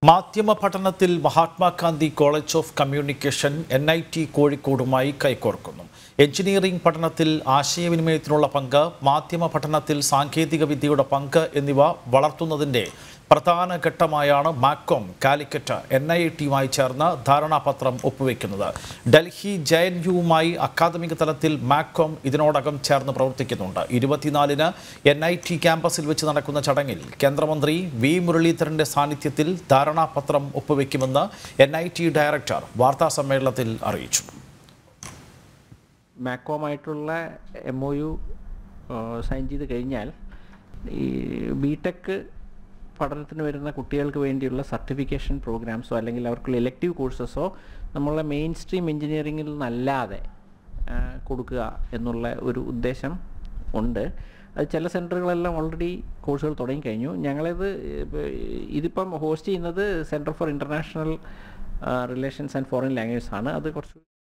മാധ്യമ പഠനത്തിൽ Mahatma Gandhi college of communication N I T കോഴിക്കോടുമായി കൈകോർക്കുന്നു എഞ്ചിനീയറിംഗ് പഠനത്തിൽ ആശയവിനിമയത്തിനുള്ള പങ്ക് മാധ്യമ പഠനത്തിൽ സാങ്കേതിക വിദ്യയുടെ പങ്ക് എന്നിവ വളർത്തുന്നതിൻ്റെ പ്രധാന ഘട്ടമായാണ് മാക്കോം കാലിക്കറ്റ് എൻ ഐ ടിയുമായി ചേർന്ന് ധാരണാപത്രം ഒപ്പുവെക്കുന്നത് ഡൽഹി ജെ എൻ യുവുമായി അക്കാദമിക തലത്തിൽ മാക്കോം ഇതിനോടകം ചേർന്ന് പ്രവർത്തിക്കുന്നുണ്ട് ഇരുപത്തിനാലിന് എൻ ഐ ടി ക്യാമ്പസിൽ വെച്ച് നടക്കുന്ന ചടങ്ങിൽ കേന്ദ്രമന്ത്രി വി മുരളീധരന്റെ സാന്നിധ്യത്തിൽ ധാരണാപത്രം ഒപ്പുവെക്കുമെന്ന് എൻ ഐ ടി ഡയറക്ടർ വാർത്താസമ്മേളനത്തിൽ അറിയിച്ചു മാക്കോമായിട്ടുള്ള എം ഒ യു സൈൻ ചെയ്ത് കഴിഞ്ഞാൽ ഈ ബി ടെക് പഠനത്തിന് വരുന്ന കുട്ടികൾക്ക് വേണ്ടിയുള്ള സർട്ടിഫിക്കേഷൻ പ്രോഗ്രാംസോ അല്ലെങ്കിൽ അവർക്കുള്ള ഇലക്റ്റീവ് കോഴ്സസോ നമ്മളെ മെയിൻ സ്ട്രീം എഞ്ചിനീയറിങ്ങിൽ നിന്നല്ലാതെ ആ, കൊടുക്കുക എന്നുള്ള ഒരു ഉദ്ദേശം ഉണ്ട് അത് ചില സെൻറ്ററുകളെല്ലാം ഓൾറെഡി കോഴ്സുകൾ തുടങ്ങിക്കഴിഞ്ഞു ഞങ്ങളിത് ഇപ്പ- ഇതിപ്പം ഹോസ്റ്റ് ചെയ്യുന്നത് centre for international relations and foreign languages ആണ് അത് കുറച്ച്